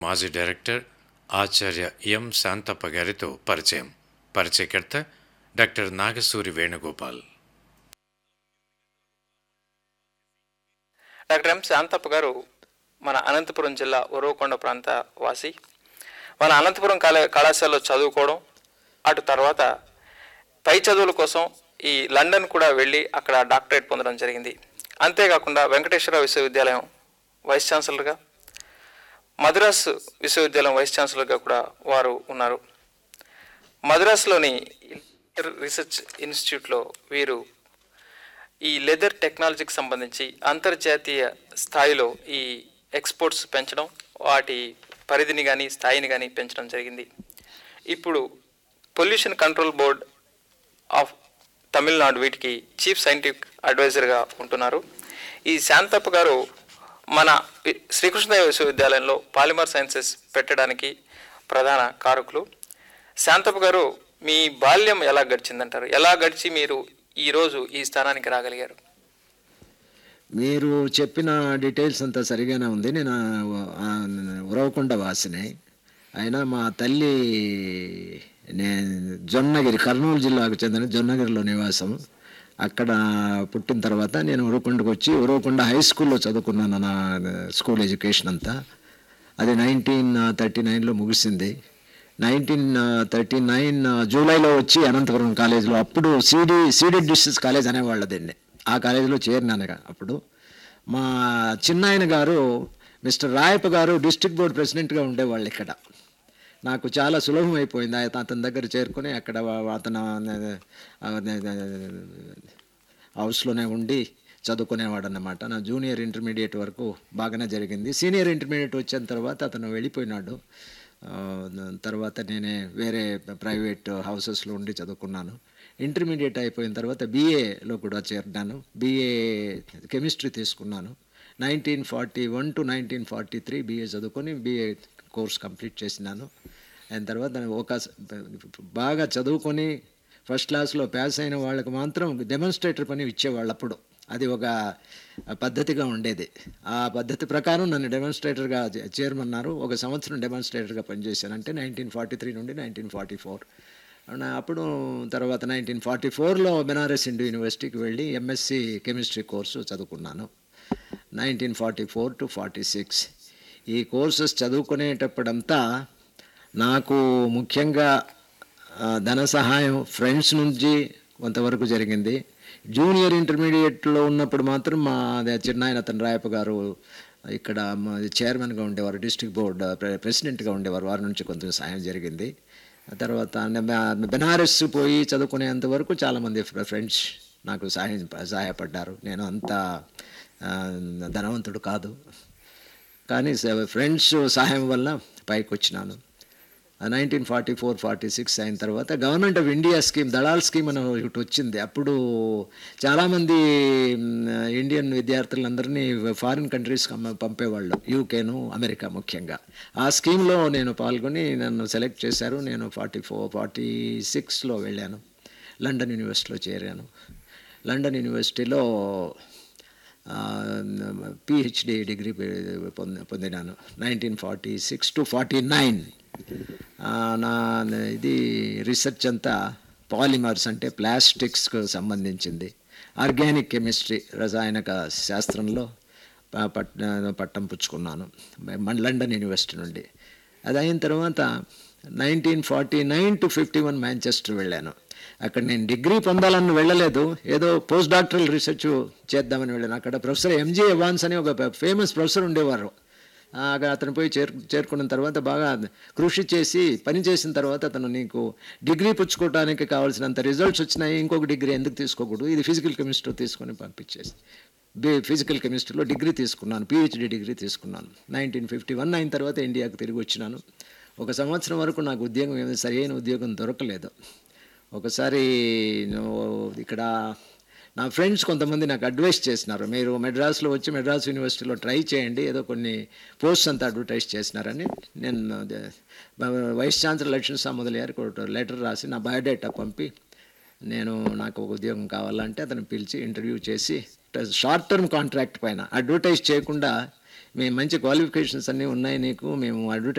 మాజీ డైరెక్టర్ ఆచార్య ఎం శాంతప్ప గారితో పరిచయం పరిచయకర్త doctor Nagasuri Venugopal doctor M Shantappa గారు మన అనంతపురం జిల్లా ఉరవకొండ ప్రాంత వాసి మన అనంతపురం కళా కళాశాలలో చదువుకోవడం అటు తర్వాత పై చదువుల కోసం ఈ లండన్ కూడా వెళ్ళి అక్కడ డాక్టరేట్ పొందడం జరిగింది అంతేకాకుండా వెంకటేశ్వర విశ్వవిద్యాలయం వైస్ ఛాన్సలర్గా మద్రాస్ విశ్వవిద్యాలయం వైస్ ఛాన్సలర్గా కూడా వారు ఉన్నారు మద్రాసులోని రీసెర్చ్ ఇన్స్టిట్యూట్లో వీరు ఈ లెదర్ టెక్నాలజీకి సంబంధించి అంతర్జాతీయ స్థాయిలో ఈ ఎక్స్పోర్ట్స్ పెంచడం వాటి పరిధిని కానీ స్థాయిని కానీ పెంచడం జరిగింది ఇప్పుడు pollution control board of Tamil Nadu వీటికి చీఫ్ సైంటిఫిక్ అడ్వైజర్గా ఉంటున్నారు ఈ శాంతప్ప గారు మన వి- శ్రీకృష్ణదేవ విశ్వవిద్యాలయంలో పాలిమర్ సైన్సెస్ పెట్టడానికి ప్రధాన కారకులు శాంతప్ప గారు మీ బాల్యం ఎలా గడిచిందంటారు ఎలా గడిచి మీరు ఈరోజు ఈ స్థానానికి రాగలిగారు మీరు చెప్పిన డీటెయిల్స్ అంతా సరిగానే ఉంది నేను ఆ, ఉరవకొండ వాసిని అయినా మా తల్లి నేను జొన్నగిరి కర్నూలు జిల్లాకు చెందిన జొన్నగిరిలో నివాసం అక్కడ పుట్టిన తర్వాత నేను ఉరవకొండకు వచ్చి ఉరవకొండ హై స్కూల్లో చదువుకున్నాను నా స్కూల్ ఎడ్యుకేషన్ అంతా అది నైన్టీన్ థర్టీ నైన్లో ముగిసింది నైన్టీన్ థర్టీ నైన్ జూలైలో వచ్చి అనంతపురం కాలేజీలో అప్పుడు సిడి సీడెడ్ డిస్ట్రిక్ట్ కాలేజ్ అనేవాళ్ళు దీన్ని ఆ కాలేజీలో చేరినాను ఇక అప్పుడు మా చిన్నాయన గారు మిస్టర్ రాయప్ప గారు డిస్ట్రిక్ట్ బోర్డ్ ప్రెసిడెంట్గా ఉండేవాళ్ళు ఇక్కడ నాకు చాలా సులభం అయిపోయింది ఆయన అతని దగ్గర చేరుకొని అక్కడ వా- అతను హౌస్లోనే ఉండి చదువుకునేవాడు అన్నమాట నా జూనియర్ ఇంటర్మీడియట్ వరకు బాగానే జరిగింది సీనియర్ ఇంటర్మీడియట్ వచ్చిన తర్వాత అతను వెళ్ళిపోయినాడు ఆ, తర్వాత నేనే వేరే ప్రైవేట్ హౌసెస్లో ఉండి చదువుకున్నాను ఇంటర్మీడియట్ అయిపోయిన తర్వాత బీఏలో కూడా చేరినాను బీఏ కెమిస్ట్రీ తీసుకున్నాను nineteen forty one to nineteen forty three BA చదువుకొని బీఏ కోర్స్ కంప్లీట్ చేసినాను అయిన తర్వాత ఒక స- బాగా చదువుకొని ఫస్ట్ క్లాస్లో పాస్ అయిన వాళ్ళకి మాత్రం డెమాన్స్ట్రేటర్ పని ఇచ్చేవాళ్ళు అప్పుడు అది ఒక పద్ధతిగా ఉండేది ఆ పద్ధతి ప్రకారం నన్ను డెమాన్స్ట్రేటర్గా చే- చేరమన్నారు ఒక సంవత్సరం డెమాన్స్ట్రేటర్గా పనిచేశాను అంటే నైన్టీన్ ఫార్టీ త్రీ నుండి నైన్టీన్ ఫార్టీ ఫోర్ అప్పుడు తర్వాత నైన్టీన్ ఫార్టీ ఫోర్లో బెనారస్ హిందూ యూనివర్సిటీకి వెళ్ళి ఎంఎస్సి కెమిస్ట్రీ కోర్సు చదువుకున్నాను nineteen forty four to forty six ఈ కోర్సెస్ చదువుకునేటప్పుడంతా నాకు ముఖ్యంగా ఆ, ధన సహాయం ఫ్రెండ్స్ నుంచి కొంతవరకు జరిగింది జూనియర్ ఇంటర్మీడియట్లో ఉన్నప్పుడు మాత్రం మా అదే చిన్నాయన అతను రాయప్ప గారు ఇక్కడ మా చైర్మన్గా ఉండేవారు డిస్ట్రిక్ట్ బోర్డ్ ప్రె- ప్రెసిడెంట్గా ఉండేవారు వారి నుంచి కొంత సాయం జరిగింది ఆ తర్వాత నె- బెనారస్ పోయి చదువుకునేంత వరకు చాలామంది ఫ్రె- ఫ్రెండ్స్ నాకు సహాయం సహాయపడ్డారు నేను అంత ఆ, ధనవంతుడు కాదు కానీ స- ఫ్రెండ్స్ సహాయం వల్ల పైకి వచ్చినాను nineteen forty four forty six అయిన తర్వాత government of India scheme Dalal scheme అని ఒకటి వచ్చింది అప్పుడు చాలామంది మ్, ఇండియన్ విద్యార్థులందరినీ ఫారిన్ కంట్రీస్ పంపేవాళ్ళు యూకేను అమెరికా ముఖ్యంగా ఆ స్కీమ్లో నేను పాల్గొని నన్ను సెలెక్ట్ చేశారు నేను ఫార్టీ ఫోర్ ఫార్టీ సిక్స్లో వెళ్ళాను లండన్ యూనివర్సిటీలో చేరాను లండన్ యూనివర్సిటీలో పిహెచ్డి డిగ్రీ పొంది పొందినాను nineteen forty six to forty nine నా ఇది రీసెర్చ్ అంతా పాలిమర్స్ అంటే ప్లాస్టిక్స్కు సంబంధించింది ఆర్గానిక్ కెమిస్ట్రీ రసాయనిక శాస్త్రంలో ప- పట్ పట్టం పుచ్చుకున్నాను మన లండన్ యూనివర్సిటీ నుండి అది అయిన తర్వాత nineteen forty nine to fifty one Manchester వెళ్ళాను అక్కడ నేను డిగ్రీ పొందాలని వెళ్ళలేదు ఏదో పోస్ట్ డాక్టరల్ రీసెర్చ్ చేద్దామని వెళ్ళాను అక్కడ ప్రొఫెసర్ ఎంజీ ఎవాన్స్ అని ఒక ఫేమస్ ప్రొఫెసర్ ఉండేవారు ఆ, అక్కడ అతను పోయి చేరు చేరుకున్న తర్వాత బాగా కృషి చేసి పని చేసిన తర్వాత అతను నీకు డిగ్రీ పుచ్చుకోవడానికి కావాల్సినంత రిజల్ట్స్ వచ్చినాయి ఇంకొక డిగ్రీ ఎందుకు తీసుకోకూడదు ఇది ఫిజికల్ కెమిస్ట్రీ తీసుకొని పంపించేసి బి ఫిజికల్ కెమిస్ట్రీలో డిగ్రీ తీసుకున్నాను పిహెచ్డి డిగ్రీ తీసుకున్నాను నైన్టీన్ ఫిఫ్టీ వన్ అయిన తర్వాత ఇండియాకు తిరిగి వచ్చినాను ఒక సంవత్సరం వరకు నాకు ఉద్యోగం ఏమి సరైన ఉద్యోగం దొరకలేదు ఒకసారి నువ్వు ఇక్కడ నా ఫ్రెండ్స్ కొంతమంది నాకు అడ్వైస్ చేసినారు మీరు మెడ్రాస్లో వచ్చి మెడ్రాస్ యూనివర్సిటీలో ట్రై చేయండి ఏదో కొన్ని పోస్ట్స్ అంతా అడ్వర్టైజ్ చేసినారని నేను అదే, వైస్ ఛాన్సలర్ లక్ష్మణ సాముదల్ గారికి ఒక లెటర్ రాసి నా బయోడేటా పంపి నేను నాకు ఒక ఉద్యోగం కావాలంటే అతను పిలిచి ఇంటర్వ్యూ చేసి షార్ట్ టర్మ్ కాంట్రాక్ట్ పైన అడ్వర్టైజ్ చేయకుండా మేము మంచి క్వాలిఫికేషన్స్ అన్నీ ఉన్నాయి నీకు మేము అడ్వర్టైజ్